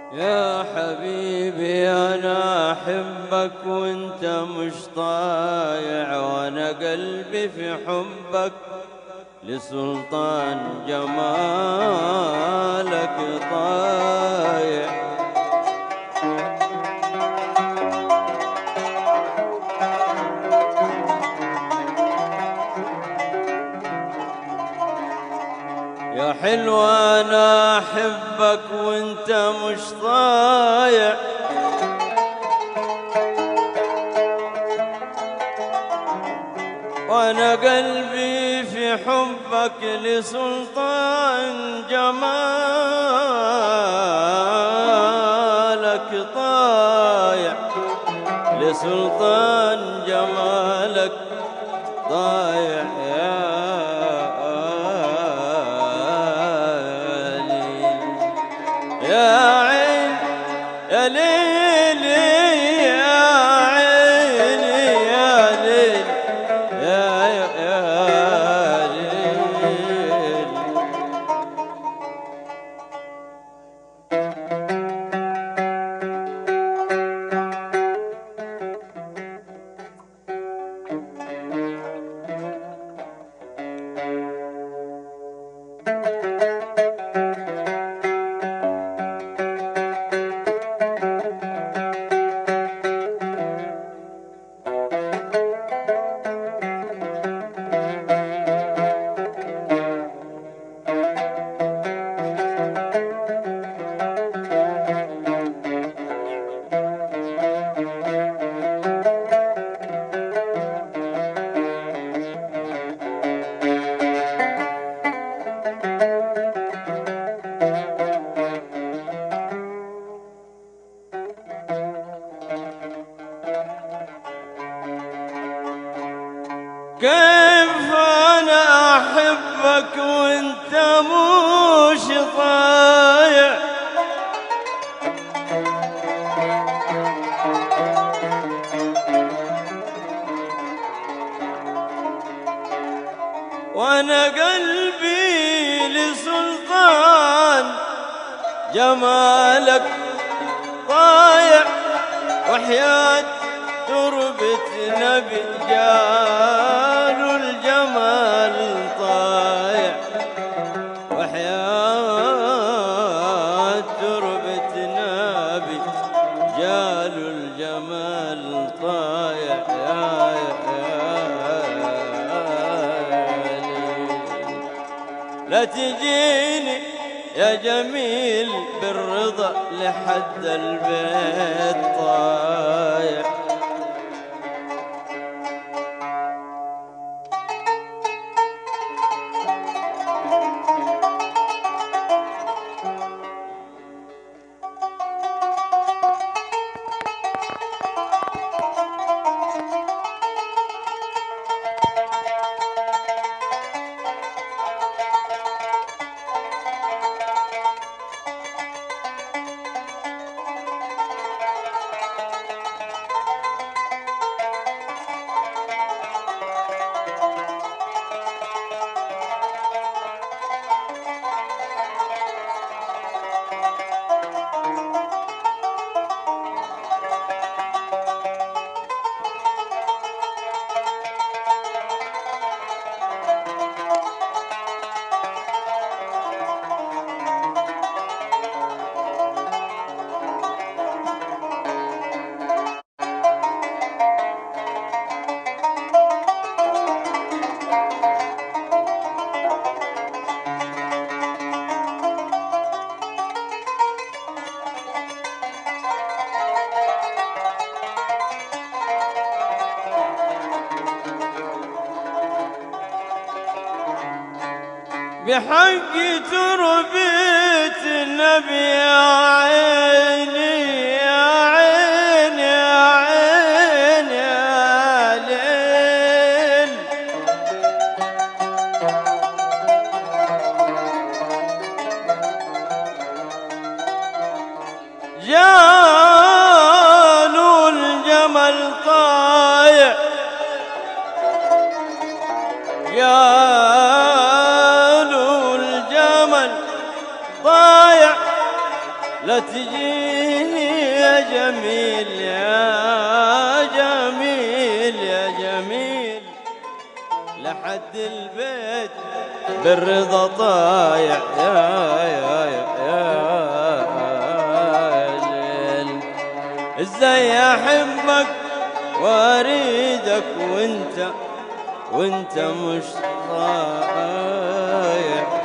يا حبيبي أنا أحبك وأنت مش طايع وأنا قلبي في حبك لسلطان جمالك طايع يا حلوة أنا أحبك وأنت مش طايع وأنا قلبي في حبك لسلطان جمالك طايع لسلطان جمالك ضايع يا ليل يا عين يا ليل يا عين يا ليل يا يا يا ليل كيف انا احبك وانت مش طايع وانا قلبي لسلطان جمالك طايع وحياة تربة نبي جال الجمال طايع وحياة تربة نبي جال الجمال طايع يا يا ليل لا تجيني يا جميل بالرضا لحد البيت طايع بحق تربيت النبي يا عيني يا عيني يا عيني يا ليل جالوا الجمل طايع جالوا الجمل ضايع لا تجيني يا جميل يا جميل يا جميل لحد البيت بالرضا طايع يا يا يا يا ليل ازاي احبك واريدك وانت وانت مش طايع